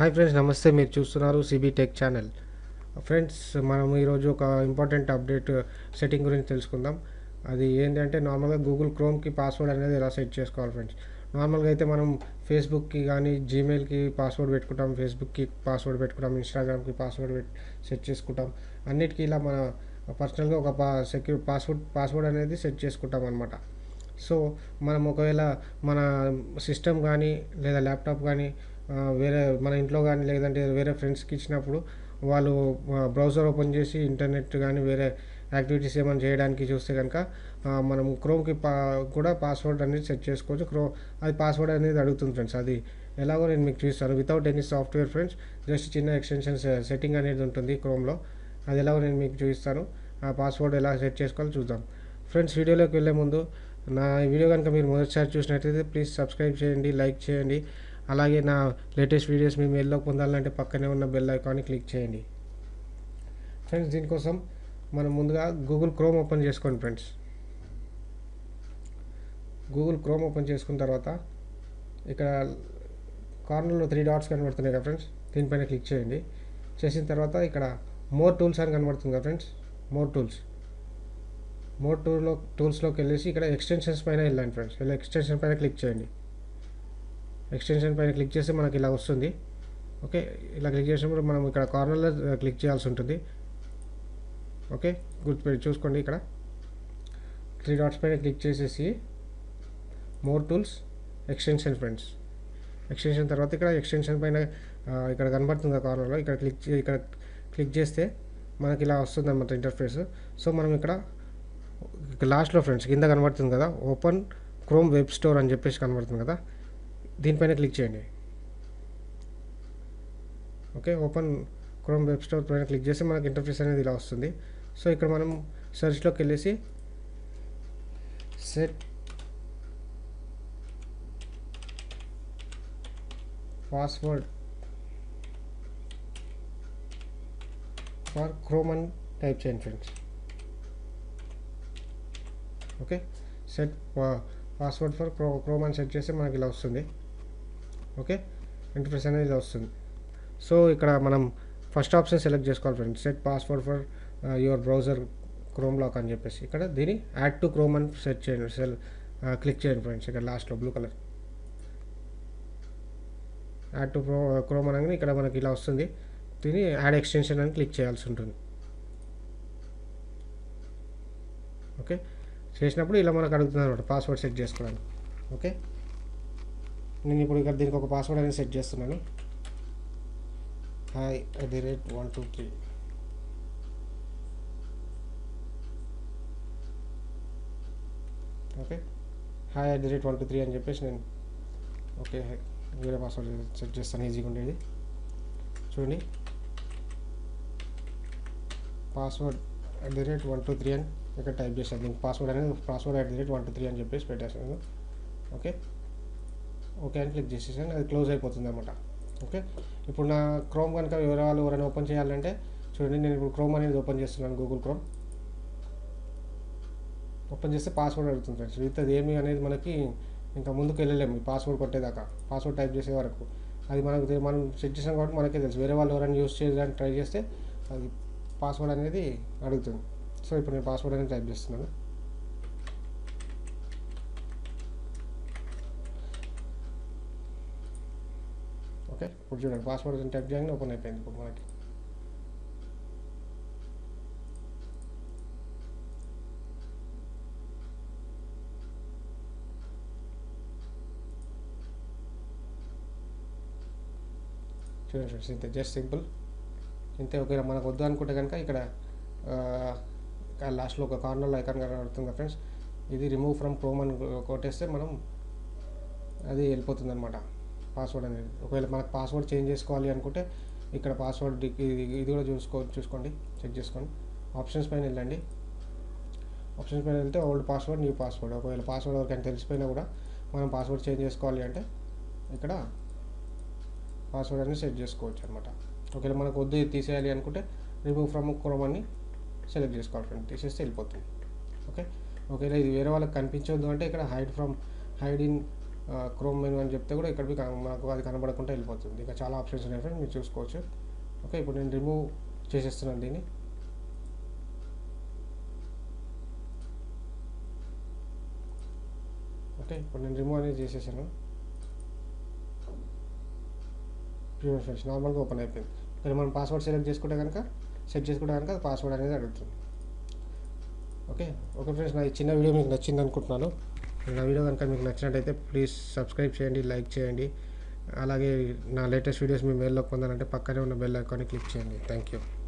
hi friends నమస్తే మీరు చూస్తున్నారు సిబి టెక్ ఛానల్ ఫ్రెండ్స్ మనం ఈరోజు ఒక ఇంపార్టెంట్ అప్డేట్ సెట్టింగ్ గురించి తెలుసుకుందాం అది ఏంటంటే నార్మల్గా గూగుల్ క్రోమ్కి పాస్వర్డ్ అనేది ఎలా సెట్ చేసుకోవాలి ఫ్రెండ్స్ నార్మల్గా అయితే మనం ఫేస్బుక్కి కానీ జీమెయిల్కి పాస్వర్డ్ పెట్టుకుంటాం ఫేస్బుక్కి పాస్వర్డ్ పెట్టుకుంటాం ఇన్స్టాగ్రామ్కి పాస్వర్డ్ పెట్ సెట్ చేసుకుంటాం అన్నిటికీ ఇలా మన పర్సనల్గా ఒక పా సెక్యూర్ పాస్వర్డ్ పాస్వర్డ్ అనేది సెట్ చేసుకుంటాం అనమాట సో మనం ఒకవేళ మన సిస్టమ్ కానీ లేదా ల్యాప్టాప్ కానీ ఆ, వేరే మన ఇంట్లో కానీ లేదంటే వేరే ఫ్రెండ్స్కి ఇచ్చినప్పుడు వాళ్ళు బ్రౌజర్ ఓపెన్ చేసి ఇంటర్నెట్ కానీ వేరే యాక్టివిటీస్ ఏమైనా చేయడానికి చూస్తే కనుక ఆ, మనం క్రోమ్కి పా కూడా పాస్వర్డ్ అనేది సెట్ చేసుకోవచ్చు క్రో అది పాస్వర్డ్ అనేది అడుగుతుంది ఫ్రెండ్స్ అది ఎలాగో నేను మీకు చూస్తాను without any software friends just చిన్న ఎక్స్టెన్షన్ సెట్టింగ్ అనేది ఉంటుంది క్రోమ్లో అది ఎలాగో నేను మీకు చూపిస్తాను ఆ పాస్వర్డ్ ఎలా సెట్ చేసుకోవాలో చూద్దాం ఫ్రెండ్స్ వీడియోలోకి వెళ్ళే ముందు నా వీడియో కనుక మీరు మొదటిసారి చూసినట్లయితే ప్లీజ్ సబ్స్క్రైబ్ చేయండి లైక్ చేయండి అలాగే నా లేటెస్ట్ వీడియోస్ మీ మెయిల్లో పొందాలంటే పక్కనే ఉన్న బెల్ ఐకాన్ని క్లిక్ చేయండి ఫ్రెండ్స్ దీనికోసం మనం ముందుగా గూగుల్ క్రోమ్ ఓపెన్ చేసుకోండి ఫ్రెండ్స్ గూగుల్ క్రోమ్ ఓపెన్ చేసుకున్న తర్వాత ఇక్కడ కార్నర్లో త్రీ డాట్స్ కనబడుతున్నాయి కదా ఫ్రెండ్స్ దీనిపైన క్లిక్ చేయండి చేసిన తర్వాత ఇక్కడ మోర్ టూల్స్ అని కనబడుతుంది కదా ఫ్రెండ్స్ మోర్ టూల్స్ మోర్ టూల్లో టూల్స్లోకి వెళ్ళేసి ఇక్కడ ఎక్స్టెన్షన్స్ పైన వెళ్ళండి ఫ్రెండ్స్ ఇలా ఎక్స్టెన్షన్ పైన క్లిక్ చేయండి ఎక్స్టెన్షన్ పైన క్లిక్ చేస్తే మనకి ఇలా వస్తుంది ఓకే ఇలా క్లిక్ చేసినప్పుడు మనం ఇక్కడ కార్నర్లో క్లిక్ చేయాల్సి ఉంటుంది ఓకే గుర్తుపెట్టి చూసుకోండి ఇక్కడ త్రీ డాట్స్ పైన క్లిక్ చేసేసి more tools extension friends extension తర్వాత ఇక్కడ ఎక్స్టెన్షన్ పైన ఆ, ఇక్కడ కనబడుతుంది కార్నర్లో ఇక్కడ క్లిక్ చే- ఇక్కడ క్లిక్ చేస్తే మనకి ఇలా వస్తుంది అనమాట ఇంటర్ఫేస్ సో మనం ఇక్కడ లాస్ట్లో ఫ్రెండ్స్ కింద కనబడుతుంది కదా ఓపెన్ క్రోమ్ వెబ్ స్టోర్ అని చెప్పేసి కనబడుతుంది కదా దీనిపైన క్లిక్ చేయండి okay open Chrome web store పైన క్లిక్ చేస్తే మనకి ఇంటర్ఫేస్ అనేది ఇలా వస్తుంది సో ఇక్కడ మనం సెర్చ్లోకి వెళ్ళేసి సెట్ పాస్వర్డ్ ఫర్ క్రోమ్ అని టైప్ చేయండి friends okay set password for క్రో క్రోమ్ అని సెట్ చేస్తే మనకి ఇలా వస్తుంది ఓకే ఇంటర్ఫేస్ అనేది ఇలా వస్తుంది సో ఇక్కడ మనం ఫస్ట్ ఆప్షన్ సెలెక్ట్ చేసుకోవాలి friends set password for your browser Chrome lock అని చెప్పేసి ఇక్కడ దీన్ని యాడ్ టు క్రోమ్ అని సెట్ చేయండి సెల్ క్లిక్ చేయండి ఫ్రెండ్స్ ఇక్కడ లాస్ట్లో బ్లూ కలర్ యాడ్ టు క్రో క్రోమ్ అనగానే ఇక్కడ మనకి ఇలా వస్తుంది దీన్ని యాడ్ ఎక్స్టెన్షన్ అని క్లిక్ చేయాల్సి ఉంటుంది ఓకే చేసినప్పుడు ఇలా మనకు అడుగుతుంది అనమాట పాస్వర్డ్ సెట్ చేసుకోవడానికి ఓకే నేను ఇప్పుడు ఇక్కడ దీనికి ఒక పాస్వర్డ్ అనేది సెట్ చేస్తున్నాను hi at the rate one two three okay hi at the rate one two three అని చెప్పేసి నేను ఓకే వేరే పాస్వర్డ్ సెట్ చేస్తాను ఈజీగా ఉండేది చూడండి password at the rate one two three అని ఇక్కడ టైప్ చేశాను దీనికి పాస్వర్డ్ అనేది password at the rate one two three అని చెప్పేసి పెట్టేసాను ఓకే ఓకే అని క్లిక్ చేసేసాను అది క్లోజ్ అయిపోతుంది అనమాట ఓకే ఇప్పుడు నా క్రోమ్ కనుక వేరే వాళ్ళు ఎవరైనా ఓపెన్ చేయాలంటే చూడండి నేను ఇప్పుడు క్రోమ్ అనేది ఓపెన్ చేస్తున్నాను గూగుల్ క్రోమ్ ఓపెన్ చేస్తే పాస్వర్డ్ అడుగుతుంది ఫ్రెండ్స్ విత్ అది ఏమి అనేది మనకి ఇంకా ముందుకు వెళ్ళలేము ఈ పాస్వర్డ్ కొట్టేదాకా పాస్వర్డ్ టైప్ చేసే వరకు అది మనకు తె- మనం సెట్ చేసాం కాబట్టి మనకే తెలుసు వేరే వాళ్ళు ఎవరైనా యూస్ చేయడానికి ట్రై చేస్తే అది పాస్వర్డ్ అనేది అడుగుతుంది సో ఇప్పుడు నేను పాస్వర్డ్ అనేది టైప్ చేస్తున్నాను ఓకే ఇప్పుడు చూడండి పాస్వర్డ్ టైప్ చేయగానే ఓపెన్ అయిపోయింది ఇప్పుడు మనకి చూడండి ఫ్రెండ్స్ ఇంతే జస్ట్ సింపుల్ ఇంతే ఒకవేళ మనకు వద్దు అనుకుంటే కనుక ఇక్కడ లాస్ట్లో ఒక కార్నర్లో ఐకాన్ కనబడుతుంది కదా ఫ్రెండ్స్ ఇది రిమూవ్ ఫ్రమ్ క్రోమ్ అని కొట్టేస్తే మనం అది వెళ్ళిపోతుంది అనమాట పాస్వర్డ్ అనేది ఒకవేళ మనకు పాస్వర్డ్ చేంజ్ చేసుకోవాలి అనుకుంటే ఇక్కడ పాస్వర్డ్ ఇది ఇది కూడా చూసుకో చూసుకోండి చెక్ చేసుకోండి ఆప్షన్స్ పైన వెళ్ళండి ఆప్షన్స్ పైన వెళ్తే ఓల్డ్ పాస్వర్డ్ న్యూ పాస్వర్డ్ ఒకవేళ పాస్వర్డ్ ఎవరికైనా తెలిసిపోయినా కూడా మనం పాస్వర్డ్ చేంజ్ చేసుకోవాలి అంటే ఇక్కడ పాస్వర్డ్ అనేది సెట్ చేసుకోవచ్చు అనమాట ఒకవేళ మనకు వద్దు ఇది తీసేయాలి అనుకుంటే రిమూవ్ ఫ్రమ్ క్రోమ్ అని సెలెక్ట్ చేసుకోవాలి ఫ్రెండ్ తీసేస్తే వెళ్ళిపోతుంది ఓకే ఒకవేళ ఇది వేరే వాళ్ళకి కనిపించొద్దు అంటే ఇక్కడ hide from hide in Chrome menu అని చెప్తే కూడా ఇక్కడ మాకు అది కనబడకుండా వెళ్ళిపోతుంది ఇక చాలా ఆప్షన్స్ ఉన్నాయి ఫ్రెండ్స్ మీరు చూసుకోవచ్చు ఓకే ఇప్పుడు నేను రిమూవ్ చేసేస్తున్నాను దీన్ని ఓకే ఇప్పుడు నేను రిమూవ్ అనేది చేసేసాను ప్రీవియస్ ఫ్రెండ్స్ నార్మల్గా ఓపెన్ అయిపోయింది ఇక్కడ మనం పాస్వర్డ్ సెలెక్ట్ చేసుకుంటే కనుక సెట్ చేసుకుంటే కనుక పాస్వర్డ్ అనేది అడుగుతుంది ఓకే ఓకే ఫ్రెండ్స్ నా ఈ చిన్న వీడియో మీకు నచ్చింది అనుకుంటున్నాను నా వీడియో కనుక మీకు నచ్చినట్టయితే ప్లీజ్ సబ్స్క్రైబ్ చేయండి లైక్ చేయండి అలాగే నా లేటెస్ట్ వీడియోస్ మీ మెయిల్లోకి పొందాలంటే పక్కనే ఉన్న బెల్ ఐకాన్ని క్లిక్ చేయండి థ్యాంక్ యూ